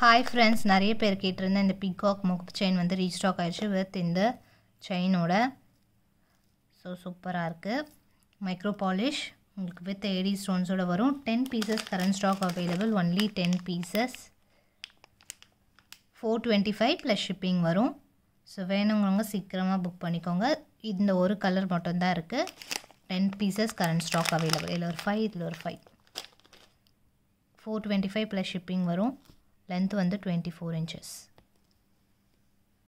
hi friends நிறைய பேர் கேட்டிருந்த இந்த பிகாக் முக்கு செயின் வந்து ரீஸ்டாக் ஆயிடுச்சு வித் இந்த செயினோட ஸோ சூப்பராக இருக்குது மைக்ரோ பாலிஷ் உங்களுக்கு வித் ஏடி ஸ்டோன்ஸோட வரும் ten pieces current stock available only ten pieces four twenty five plus shipping வரும் ஸோ வேணுங்கிறவங்க சீக்கிரமாக புக் பண்ணிக்கோங்க இந்த ஒரு கலர் மட்டும்தான் இருக்குது ten pieces current stock available இதில் ஒரு ஃபைவ் இதில் ஒரு five four twenty five plus shipping வரும் லென்த் வந்து டுவெண்ட்டி ஃபோர் இன்ச்சஸ்